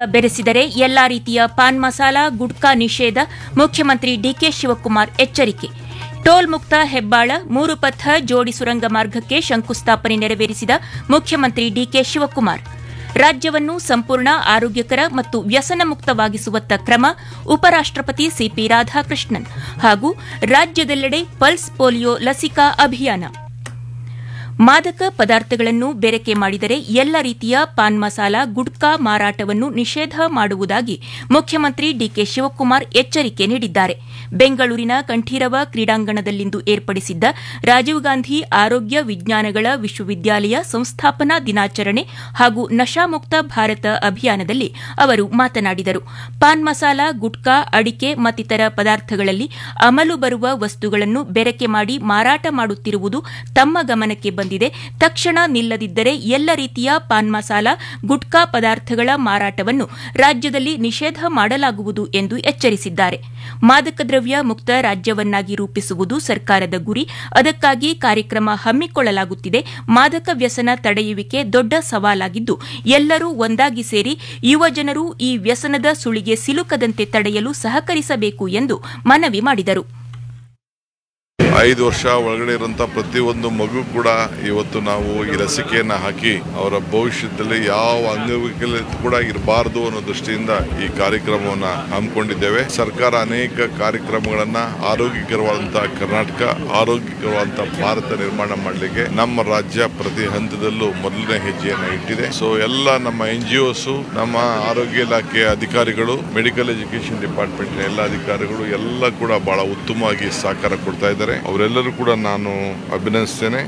ಬೆರೆಸಿದರೆ ಎಲ್ಲಾ ರೀತಿಯ ಪಾನ್ ಮಸಾಲ ಗುಟ್ಕಾ ನಿಷೇಧ ಮುಖ್ಯಮಂತ್ರಿ ಡಿಕೆ ಶಿವಕುಮಾರ್ ಎಚ್ಚರಿಕೆ ಟೋಲ್ ಮುಕ್ತ ಹೆಬ್ಬಾಳ ಮೂರು ಪಥ ಜೋಡಿ ಸುರಂಗ ಮಾರ್ಗಕ್ಕೆ ಶಂಕುಸ್ಥಾಪನೆ ನೆರವೇರಿಸಿದ ಮುಖ್ಯಮಂತ್ರಿ ಡಿಕೆ ಶಿವಕುಮಾರ್ ರಾಜ್ಯವನ್ನು ಸಂಪೂರ್ಣ ಆರೋಗ್ಯಕರ ಮತ್ತು ವ್ಯಸನ ಮುಕ್ತವಾಗಿಸುವತ್ತ ಕ್ರಮ ಉಪರಾಷ್ಟಪತಿ ಸಿಪಿ ರಾಧಾಕೃಷ್ಣನ್ ಹಾಗೂ ರಾಜ್ಯದೆಲ್ಲೆಡೆ ಪಲ್ಸ್ ಪೋಲಿಯೋ ಲಸಿಕಾ ಅಭಿಯಾನ ಮಾದಕ ಪದಾರ್ಥಗಳನ್ನು ಬೆರಕೆ ಮಾಡಿದರೆ ಎಲ್ಲ ರೀತಿಯ ಪಾನ್ ಮಸಾಲ ಗುಡ್ಕಾ ಮಾರಾಟವನ್ನು ನಿಷೇಧ ಮಾಡುವುದಾಗಿ ಮುಖ್ಯಮಂತ್ರಿ ಡಿಕೆ ಶಿವಕುಮಾರ್ ಎಚ್ಚರಿಕೆ ನೀಡಿದ್ದಾರೆ ಬೆಂಗಳೂರಿನ ಕಂಠೀರವ ಕ್ರೀಡಾಂಗಣದಲ್ಲಿಂದು ಏರ್ಪಡಿಸಿದ್ದ ರಾಜೀವ್ ಗಾಂಧಿ ಆರೋಗ್ಯ ವಿಜ್ಞಾನಗಳ ವಿಶ್ವವಿದ್ಯಾಲಯ ಸಂಸ್ಥಾಪನಾ ದಿನಾಚರಣೆ ಹಾಗೂ ನಶಾಮುಕ್ತ ಭಾರತ ಅಭಿಯಾನದಲ್ಲಿ ಅವರು ಮಾತನಾಡಿದರು ಪಾನ್ ಮಸಾಲ ಗುಟ್ಕಾ ಅಡಿಕೆ ಮತ್ತಿತರ ಪದಾರ್ಥಗಳಲ್ಲಿ ಅಮಲು ಬರುವ ವಸ್ತುಗಳನ್ನು ಬೆರಕೆ ಮಾಡಿ ಮಾರಾಟ ಮಾಡುತ್ತಿರುವುದು ತಮ್ಮ ಗಮನಕ್ಕೆ ಬಂದಿದೆ ತಕ್ಷಣ ನಿಲ್ಲದಿದ್ದರೆ ಎಲ್ಲ ರೀತಿಯ ಪಾನ್ ಮಸಾಲ ಗುಟ್ಕಾ ಪದಾರ್ಥಗಳ ಮಾರಾಟವನ್ನು ರಾಜ್ಯದಲ್ಲಿ ನಿಷೇಧ ಮಾಡಲಾಗುವುದು ಎಂದು ಎಚ್ಚರಿಸಿದ್ದಾರೆ ಮಾದಕ ದ್ರವ್ಯ ಮುಕ್ತ ರಾಜ್ಯವನ್ನಾಗಿ ರೂಪಿಸುವುದು ಸರ್ಕಾರದ ಗುರಿ ಅದಕ್ಕಾಗಿ ಕಾರ್ಯಕ್ರಮ ಹಮ್ಮಿಕೊಳ್ಳಲಾಗುತ್ತಿದೆ ಮಾದಕ ವ್ಯಸನ ತಡೆಯುವಿಕೆ ದೊಡ್ಡ ಸವಾಲಾಗಿದ್ದು ಎಲ್ಲರೂ ಒಂದಾಗಿ ಸೇರಿ ಯುವ ಜನರು ಈ ವ್ಯಸನದ ಸುಳಿಗೆ ಸಿಲುಕದಂತೆ ತಡೆಯಲು ಸಹಕರಿಸಬೇಕು ಎಂದು ಮನವಿ ಮಾಡಿದರು ಐದು ವರ್ಷ ಒಳಗಡೆ ಇರುವಂತ ಪ್ರತಿಯೊಂದು ಮಗು ಕೂಡ ಇವತ್ತು ನಾವು ಈ ಲಸಿಕೆಯನ್ನ ಹಾಕಿ ಅವರ ಭವಿಷ್ಯದಲ್ಲಿ ಯಾವ ಅಂಗವಿಕಲತೆ ಕೂಡ ಇರಬಾರದು ಅನ್ನೋ ದೃಷ್ಟಿಯಿಂದ ಈ ಕಾರ್ಯಕ್ರಮವನ್ನ ಹಮ್ಮಿಕೊಂಡಿದ್ದೇವೆ ಸರ್ಕಾರ ಅನೇಕ ಕಾರ್ಯಕ್ರಮಗಳನ್ನ ಆರೋಗ್ಯಕರವಾದಂತಹ ಕರ್ನಾಟಕ ಆರೋಗ್ಯಕರವಾದಂತಹ ಭಾರತ ನಿರ್ಮಾಣ ಮಾಡಲಿಕ್ಕೆ ನಮ್ಮ ರಾಜ್ಯ ಪ್ರತಿ ಹಂತದಲ್ಲೂ ಮೊದಲನೇ ಹೆಜ್ಜೆಯನ್ನ ಇಟ್ಟಿದೆ ಸೊ ಎಲ್ಲ ನಮ್ಮ ಎನ್ ಜಿ ನಮ್ಮ ಆರೋಗ್ಯ ಇಲಾಖೆಯ ಅಧಿಕಾರಿಗಳು ಮೆಡಿಕಲ್ ಎಜುಕೇಶನ್ ಡಿಪಾರ್ಟ್ಮೆಂಟ್ನ ಎಲ್ಲ ಅಧಿಕಾರಿಗಳು ಎಲ್ಲ ಕೂಡ ಬಹಳ ಉತ್ತಮವಾಗಿ ಸಹಕಾರ ಕೊಡ್ತಾ ಇದ್ದಾರೆ ಅವರೆಲ್ಲರೂ ಕೂಡ ನಾನು ಅಭಿನಂದಿಸ್ತೇನೆ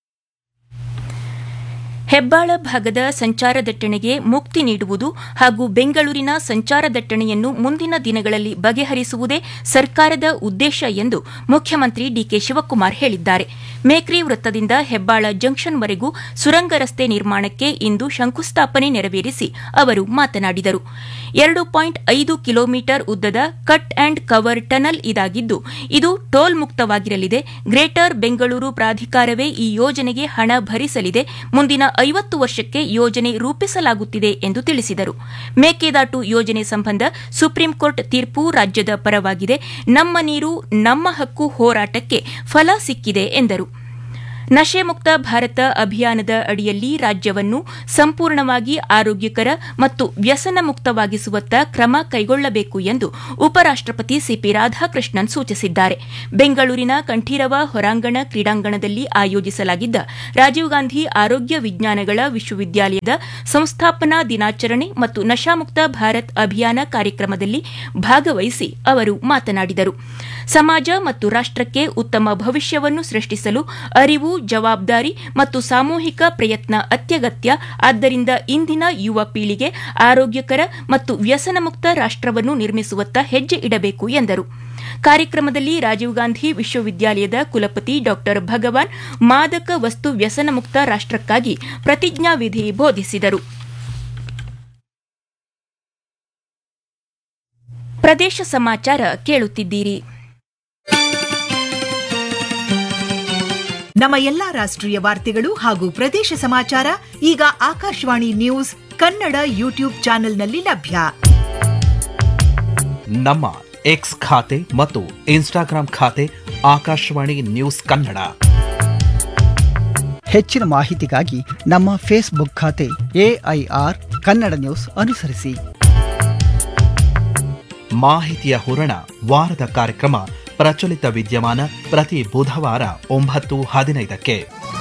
ಹೆಬ್ಬಾಳ ಭಾಗದ ಸಂಚಾರ ದಟ್ಟಣೆಗೆ ಮುಕ್ತಿ ನೀಡುವುದು ಹಾಗೂ ಬೆಂಗಳೂರಿನ ಸಂಚಾರ ದಟ್ಟಣೆಯನ್ನು ಮುಂದಿನ ದಿನಗಳಲ್ಲಿ ಬಗೆಹರಿಸುವುದೇ ಸರ್ಕಾರದ ಉದ್ದೇಶ ಎಂದು ಮುಖ್ಯಮಂತ್ರಿ ಡಿಕೆ ಶಿವಕುಮಾರ್ ಹೇಳಿದ್ದಾರೆ ಮೇಕ್ರಿ ವೃತ್ತದಿಂದ ಹೆಬ್ಬಾಳ ಜಂಕ್ಷನ್ವರೆಗೂ ಸುರಂಗ ರಸ್ತೆ ನಿರ್ಮಾಣಕ್ಕೆ ಇಂದು ಶಂಕುಸ್ಥಾಪನೆ ನೆರವೇರಿಸಿ ಅವರು ಮಾತನಾಡಿದರು ಎರಡು ಪಾಯಿಂಟ್ ಐದು ಕಿಲೋಮೀಟರ್ ಉದ್ದದ ಕಟ್ ಅಂಡ್ ಕವರ್ ಟನಲ್ ಇದಾಗಿದ್ದು ಇದು ಟೋಲ್ ಮುಕ್ತವಾಗಿರಲಿದೆ ಗ್ರೇಟರ್ ಬೆಂಗಳೂರು ಪ್ರಾಧಿಕಾರವೇ ಈ ಯೋಜನೆಗೆ ಹಣ ಭರಿಸಲಿದೆ ಮುಂದಿನ ಐವತ್ತು ವರ್ಷಕ್ಕೆ ಯೋಜನೆ ರೂಪಿಸಲಾಗುತ್ತಿದೆ ಎಂದು ತಿಳಿಸಿದರು ಮೇಕೆದಾಟು ಯೋಜನೆ ಸಂಬಂಧ ಸುಪ್ರೀಂ ಕೋರ್ಟ್ ತೀರ್ಪು ರಾಜ್ಯದ ಪರವಾಗಿದೆ ನಮ್ಮ ನೀರು ನಮ್ಮ ಹಕ್ಕು ಹೋರಾಟಕ್ಕೆ ಫಲ ಸಿಕ್ಕಿದೆ ಎಂದರು ನಶೆ ಮುಕ್ತ ಭಾರತ ಅಭಿಯಾನದ ಅಡಿಯಲ್ಲಿ ರಾಜ್ಯವನ್ನು ಸಂಪೂರ್ಣವಾಗಿ ಆರೋಗ್ಯಕರ ಮತ್ತು ವ್ಯಸನ ಮುಕ್ತವಾಗಿಸುವತ್ತ ಕ್ರಮ ಕೈಗೊಳ್ಳಬೇಕು ಎಂದು ಉಪರಾಷ್ಟಪತಿ ಸಿಪಿ ರಾಧಾಕೃಷ್ಣನ್ ಸೂಚಿಸಿದ್ದಾರೆ ಬೆಂಗಳೂರಿನ ಕಂಠೀರವ ಹೊರಾಂಗಣ ಕ್ರೀಡಾಂಗಣದಲ್ಲಿ ಆಯೋಜಿಸಲಾಗಿದ್ದ ರಾಜೀವ್ ಗಾಂಧಿ ಆರೋಗ್ಯ ವಿಜ್ಞಾನಗಳ ವಿಶ್ವವಿದ್ಯಾಲಯದ ಸಂಸ್ಥಾಪನಾ ದಿನಾಚರಣೆ ಮತ್ತು ನಶಾಮುಕ್ತ ಭಾರತ್ ಅಭಿಯಾನ ಕಾರ್ಯಕ್ರಮದಲ್ಲಿ ಭಾಗವಹಿಸಿ ಅವರು ಮಾತನಾಡಿದರು ಸಮಾಜ ಮತ್ತು ರಾಷ್ಟಕ್ಕೆ ಉತ್ತಮ ಭವಿಷ್ಯವನ್ನು ಸೃಷ್ಟಿಸಲು ಅರಿವು ಜವಾಬ್ದಾರಿ ಮತ್ತು ಸಾಮೂಹಿಕ ಪ್ರಯತ್ನ ಅತ್ಯಗತ್ಯ ಆದ್ದರಿಂದ ಇಂದಿನ ಯುವ ಪೀಳಿಗೆ ಆರೋಗ್ಯಕರ ಮತ್ತು ವ್ಯಸನಮುಕ್ತ ರಾಷ್ಟವನ್ನು ನಿರ್ಮಿಸುವತ್ತ ಹೆಜ್ಜೆ ಇಡಬೇಕು ಎಂದರು ಕಾರ್ಯಕ್ರಮದಲ್ಲಿ ರಾಜೀವ್ ಗಾಂಧಿ ವಿಶ್ವವಿದ್ಯಾಲಯದ ಕುಲಪತಿ ಡಾ ಭಗವಾನ್ ಮಾದಕ ವಸ್ತು ವ್ಯಸನಮುಕ್ತ ರಾಷ್ಟಕ್ಕಾಗಿ ಪ್ರತಿಜ್ಞಾವಿಧಿ ಬೋಧಿಸಿದರು ಪ್ರದೇಶ ಸಮಾಚಾರ ಕೇಳುತ್ತಿದ್ದೀರಿ ನಮ್ಮ ಎಲ್ಲಾ ರಾಷ್ಟ್ರೀಯ ವಾರ್ತೆಗಳು ಹಾಗೂ ಪ್ರದೇಶ ಸಮಾಚಾರ ಈಗ ಆಕಾಶವಾಣಿ ನ್ಯೂಸ್ ಕನ್ನಡ ಯೂಟ್ಯೂಬ್ ಚಾನೆಲ್ನಲ್ಲಿ ಲಭ್ಯ ನಮ್ಮ ಎಕ್ಸ್ ಖಾತೆ ಮತ್ತು ಇನ್ಸ್ಟಾಗ್ರಾಂ ಖಾತೆ ಆಕಾಶವಾಣಿ ನ್ಯೂಸ್ ಕನ್ನಡ ಹೆಚ್ಚಿನ ಮಾಹಿತಿಗಾಗಿ ನಮ್ಮ ಫೇಸ್ಬುಕ್ ಖಾತೆ ಎಐಆರ್ ಕನ್ನಡ ನ್ಯೂಸ್ ಅನುಸರಿಸಿ ಮಾಹಿತಿಯ ಹೂರಣ ವಾರದ ಕಾರ್ಯಕ್ರಮ ಪ್ರಚಲಿತ ವಿದ್ಯಮಾನ ಪ್ರತಿ ಬುಧವಾರ ಒಂಬತ್ತು ಹದಿನೈದಕ್ಕೆ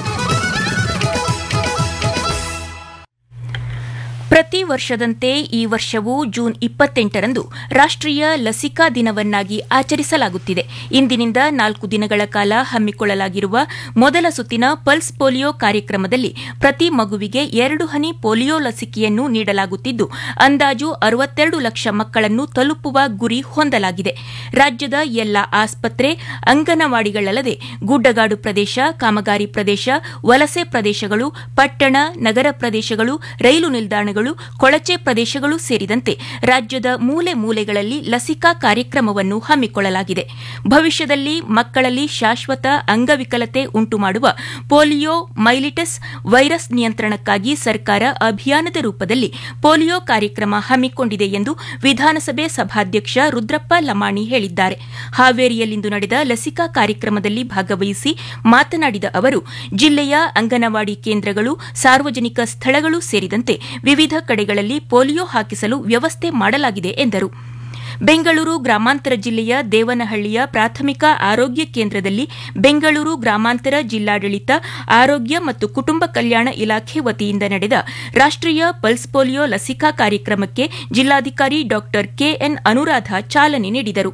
ಪ್ರತಿ ವರ್ಷದಂತೆ ಈ ವರ್ಷವೂ ಜೂನ್ ಇಪ್ಪತ್ತೆಂಟರಂದು ರಾಷ್ಟ್ರೀಯ ಲಸಿಕಾ ದಿನವನ್ನಾಗಿ ಆಚರಿಸಲಾಗುತ್ತಿದೆ ಇಂದಿನಿಂದ ನಾಲ್ಕು ದಿನಗಳ ಕಾಲ ಹಮ್ಮಿಕೊಳ್ಳಲಾಗಿರುವ ಮೊದಲ ಸುತ್ತಿನ ಪಲ್ಸ್ ಪೋಲಿಯೋ ಕಾರ್ಯಕ್ರಮದಲ್ಲಿ ಪ್ರತಿ ಮಗುವಿಗೆ ಎರಡು ಹನಿ ಪೋಲಿಯೋ ಲಸಿಕೆಯನ್ನು ನೀಡಲಾಗುತ್ತಿದ್ದು ಅಂದಾಜು ಅರವತ್ತೆರಡು ಲಕ್ಷ ಮಕ್ಕಳನ್ನು ತಲುಪುವ ಗುರಿ ಹೊಂದಲಾಗಿದೆ ರಾಜ್ಯದ ಎಲ್ಲ ಆಸ್ಪತ್ರೆ ಅಂಗನವಾಡಿಗಳಲ್ಲದೆ ಗುಡ್ಡಗಾಡು ಪ್ರದೇಶ ಕಾಮಗಾರಿ ಪ್ರದೇಶ ವಲಸೆ ಪ್ರದೇಶಗಳು ಪಟ್ಟಣ ನಗರ ಪ್ರದೇಶಗಳು ರೈಲು ನಿಲ್ದಾಣಗಳು ಪ್ರದೇಶಗಳು ಕೊಳಚೆ ಪ್ರದೇಶಗಳು ಸೇರಿದಂತೆ ರಾಜ್ಯದ ಮೂಲೆ ಮೂಲೆಗಳಲ್ಲಿ ಲಸಿಕಾ ಕಾರ್ಯಕ್ರಮವನ್ನು ಹಮ್ಮಿಕೊಳ್ಳಲಾಗಿದೆ ಭವಿಷ್ಯದಲ್ಲಿ ಮಕ್ಕಳಲ್ಲಿ ಶಾಶ್ವತ ಅಂಗವಿಕಲತೆ ಉಂಟುಮಾಡುವ ಪೋಲಿಯೋ ಮೈಲಿಟಸ್ ವೈರಸ್ ನಿಯಂತ್ರಣಕ್ಕಾಗಿ ಸರ್ಕಾರ ಅಭಿಯಾನದ ರೂಪದಲ್ಲಿ ಪೋಲಿಯೋ ಕಾರ್ಯಕ್ರಮ ಹಮ್ಮಿಕೊಂಡಿದೆ ಎಂದು ವಿಧಾನಸಭೆ ಸಭಾಧ್ಯಕ್ಷ ರುದ್ರಪ್ಪ ಲಮಾಣಿ ಹೇಳಿದ್ದಾರೆ ಹಾವೇರಿಯಲ್ಲಿಂದು ನಡೆದ ಲಸಿಕಾ ಕಾರ್ಯಕ್ರಮದಲ್ಲಿ ಭಾಗವಹಿಸಿ ಮಾತನಾಡಿದ ಅವರು ಜಿಲ್ಲೆಯ ಅಂಗನವಾಡಿ ಕೇಂದ್ರಗಳು ಸಾರ್ವಜನಿಕ ಸ್ಥಳಗಳು ಸೇರಿದಂತೆ ವಿವಿಧ ಕಡೆಗಳಲ್ಲಿ ಪೋಲಿಯೋ ಹಾಕಿಸಲು ವ್ಯವಸ್ಥೆ ಮಾಡಲಾಗಿದೆ ಎಂದರು ಬೆಂಗಳೂರು ಗ್ರಾಮಾಂತರ ಜಿಲ್ಲೆಯ ದೇವನಹಳ್ಳಿಯ ಪ್ರಾಥಮಿಕ ಆರೋಗ್ಯ ಕೇಂದ್ರದಲ್ಲಿ ಬೆಂಗಳೂರು ಗ್ರಾಮಾಂತರ ಜಿಲ್ಲಾಡಳಿತ ಆರೋಗ್ಯ ಮತ್ತು ಕುಟುಂಬ ಕಲ್ಯಾಣ ಇಲಾಖೆ ವತಿಯಿಂದ ನಡೆದ ರಾಷ್ಟೀಯ ಪಲ್ಸ್ ಪೋಲಿಯೋ ಲಸಿಕಾ ಕಾರ್ಯಕ್ರಮಕ್ಕೆ ಜಿಲ್ಲಾಧಿಕಾರಿ ಡಾ ಕೆಎನ್ ಅನುರಾಧ ಚಾಲನೆ ನೀಡಿದರು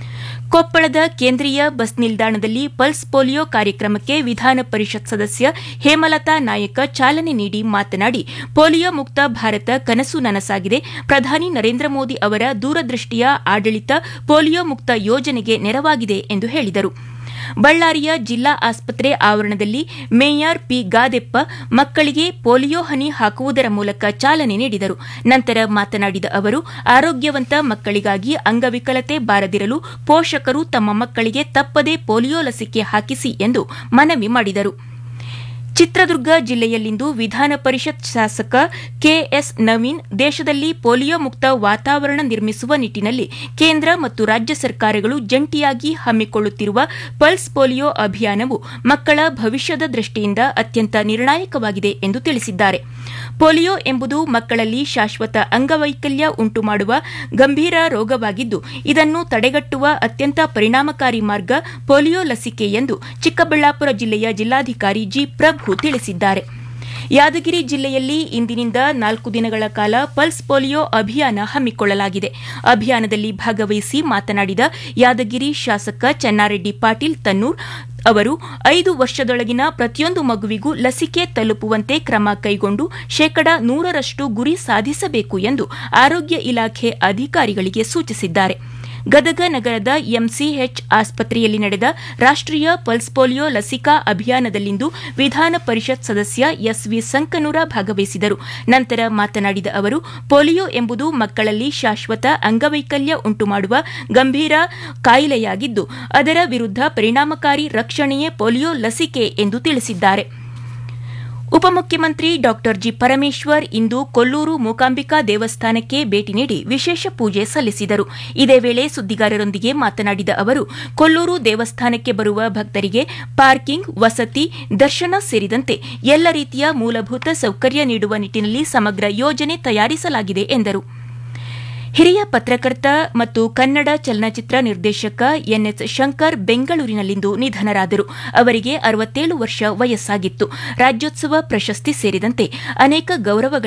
ಕೊಪ್ಪಳದ ಕೇಂದ್ರೀಯ ಬಸ್ ನಿಲ್ದಾಣದಲ್ಲಿ ಪಲ್ಸ್ ಪೋಲಿಯೋ ಕಾರ್ಯಕ್ರಮಕ್ಕೆ ವಿಧಾನ ಪರಿಷತ್ ಸದಸ್ಯ ಹೇಮಲತಾ ನಾಯಕ ಚಾಲನೆ ನೀಡಿ ಮಾತನಾಡಿ ಪೋಲಿಯೋ ಮುಕ್ತ ಭಾರತ ಕನಸು ನನಸಾಗಿದೆ ಪ್ರಧಾನಿ ನರೇಂದ್ರ ಮೋದಿ ಅವರ ದೂರದೃಷ್ಟಿಯ ಆಡಳಿತ ಪೋಲಿಯೋ ಮುಕ್ತ ಯೋಜನೆಗೆ ನೆರವಾಗಿದೆ ಎಂದು ಹೇಳಿದರು ಬಳ್ಳಾರಿಯ ಜಿಲ್ಲಾ ಆಸ್ಪತ್ರೆ ಆವರಣದಲ್ಲಿ ಮೇಯರ್ ಪಿ ಗಾದೆಪ್ಪ ಮಕ್ಕಳಿಗೆ ಪೋಲಿಯೋ ಹನಿ ಹಾಕುವುದರ ಮೂಲಕ ಚಾಲನೆ ನೀಡಿದರು ನಂತರ ಮಾತನಾಡಿದ ಅವರು ಆರೋಗ್ಯವಂತ ಮಕ್ಕಳಿಗಾಗಿ ಅಂಗವಿಕಲತೆ ಬಾರದಿರಲು ಪೋಷಕರು ತಮ್ಮ ಮಕ್ಕಳಿಗೆ ತಪ್ಪದೇ ಪೋಲಿಯೋ ಲಸಿಕೆ ಹಾಕಿಸಿ ಎಂದು ಮನವಿ ಮಾಡಿದರು ಚಿತ್ರದುರ್ಗ ಜಿಲ್ಲೆಯಲ್ಲಿಂದು ವಿಧಾನ ಪರಿಷತ್ ಶಾಸಕ ಕೆಎಸ್ ನವೀನ್ ದೇಶದಲ್ಲಿ ಪೋಲಿಯೋ ಮುಕ್ತ ವಾತಾವರಣ ನಿರ್ಮಿಸುವ ನಿಟ್ಟಿನಲ್ಲಿ ಕೇಂದ್ರ ಮತ್ತು ರಾಜ್ಯ ಸರ್ಕಾರಗಳು ಜಂಟಿಯಾಗಿ ಹಮ್ಮಿಕೊಳ್ಳುತ್ತಿರುವ ಪಲ್ಸ್ ಪೋಲಿಯೋ ಅಭಿಯಾನವು ಮಕ್ಕಳ ಭವಿಷ್ಯದ ದೃಷ್ಟಿಯಿಂದ ಅತ್ಯಂತ ನಿರ್ಣಾಯಕವಾಗಿದೆ ಎಂದು ತಿಳಿಸಿದ್ದಾರೆ ಪೋಲಿಯೋ ಎಂಬುದು ಮಕ್ಕಳಲ್ಲಿ ಶಾಶ್ವತ ಅಂಗವೈಕಲ್ಯ ಉಂಟುಮಾಡುವ ಗಂಭೀರ ರೋಗವಾಗಿದ್ದು ಇದನ್ನು ತಡೆಗಟ್ಟುವ ಅತ್ಯಂತ ಪರಿಣಾಮಕಾರಿ ಮಾರ್ಗ ಪೋಲಿಯೋ ಲಸಿಕೆ ಎಂದು ಚಿಕ್ಕಬಳ್ಳಾಪುರ ಜಿಲ್ಲೆಯ ಜಿಲ್ಲಾಧಿಕಾರಿ ಜಿ ಪ್ರಭು ತಿಳಿಸಿದ್ದಾರೆ ಯಾದಗಿರಿ ಜಿಲ್ಲೆಯಲ್ಲಿ ಇಂದಿನಿಂದ ನಾಲ್ಕು ದಿನಗಳ ಕಾಲ ಪಲ್ಸ್ ಪೋಲಿಯೋ ಅಭಿಯಾನ ಹಮ್ಮಿಕೊಳ್ಳಲಾಗಿದೆ ಅಭಿಯಾನದಲ್ಲಿ ಭಾಗವಹಿಸಿ ಮಾತನಾಡಿದ ಯಾದಗಿರಿ ಶಾಸಕ ಚೆನ್ನಾರೆಡ್ಡಿ ಪಾಟೀಲ್ ತನ್ನೂರ್ ಅವರು ಐದು ವರ್ಷದೊಳಗಿನ ಪ್ರತಿಯೊಂದು ಮಗುವಿಗೂ ಲಸಿಕೆ ತಲುಪುವಂತೆ ಕ್ರಮ ಕೈಗೊಂಡು ಶೇಕಡಾ ನೂರರಷ್ಟು ಗುರಿ ಸಾಧಿಸಬೇಕು ಎಂದು ಆರೋಗ್ಯ ಇಲಾಖೆ ಅಧಿಕಾರಿಗಳಿಗೆ ಸೂಚಿಸಿದ್ದಾರೆ ಗದಗ ನಗರದ ಎಂಸಿಎಚ್ ಆಸ್ಪತ್ರೆಯಲ್ಲಿ ನಡೆದ ರಾಷ್ಟೀಯ ಪಲ್ಸ್ ಪೋಲಿಯೋ ಲಸಿಕಾ ಅಭಿಯಾನದಲ್ಲಿಂದು ವಿಧಾನ ಪರಿಷತ್ ಸದಸ್ಯ ಎಸ್ವಿ ಸಂಕನೂರ ಭಾಗವಹಿಸಿದರು ನಂತರ ಮಾತನಾಡಿದ ಅವರು ಪೋಲಿಯೋ ಎಂಬುದು ಮಕ್ಕಳಲ್ಲಿ ಶಾಶ್ವತ ಅಂಗವೈಕಲ್ಯ ಉಂಟುಮಾಡುವ ಗಂಭೀರ ಕಾಯಿಲೆಯಾಗಿದ್ದು ಅದರ ವಿರುದ್ಧ ಪರಿಣಾಮಕಾರಿ ರಕ್ಷಣೆಯೇ ಪೋಲಿಯೋ ಲಸಿಕೆ ಎಂದು ತಿಳಿಸಿದ್ದಾರೆ ಉಪಮುಖ್ಯಮಂತ್ರಿ ಡಾ ಜಿ ಪರಮೇಶ್ವರ್ ಇಂದು ಕೊಲ್ಲೂರು ಮೂಕಾಂಬಿಕಾ ದೇವಸ್ಥಾನಕ್ಕೆ ಭೇಟಿ ನೀಡಿ ವಿಶೇಷ ಪೂಜೆ ಸಲ್ಲಿಸಿದರು ಇದೇ ವೇಳೆ ಸುದ್ದಿಗಾರರೊಂದಿಗೆ ಮಾತನಾಡಿದ ಅವರು ಕೊಲ್ಲೂರು ದೇವಸ್ಥಾನಕ್ಕೆ ಬರುವ ಭಕ್ತರಿಗೆ ಪಾರ್ಕಿಂಗ್ ವಸತಿ ದರ್ಶನ ಸೇರಿದಂತೆ ಎಲ್ಲ ರೀತಿಯ ಮೂಲಭೂತ ಸೌಕರ್ಯ ನೀಡುವ ನಿಟ್ಟಿನಲ್ಲಿ ಸಮಗ್ರ ಯೋಜನೆ ತಯಾರಿಸಲಾಗಿದೆ ಎಂದರು ಹಿರಿಯ ಪತ್ರಕರ್ತ ಮತ್ತು ಕನ್ನಡ ಚಲನಚಿತ್ರ ನಿರ್ದೇಶಕ ಎನ್ಎಸ್ ಶಂಕರ್ ಬೆಂಗಳೂರಿನಲ್ಲಿಂದು ನಿಧನರಾದರು ಅವರಿಗೆ ಅರವತ್ತೇಳು ವರ್ಷ ವಯಸ್ಸಾಗಿತ್ತು ರಾಜ್ಯೋತ್ಸವ ಪ್ರಶಸ್ತಿ ಸೇರಿದಂತೆ ಅನೇಕ ಗೌರವಗಳ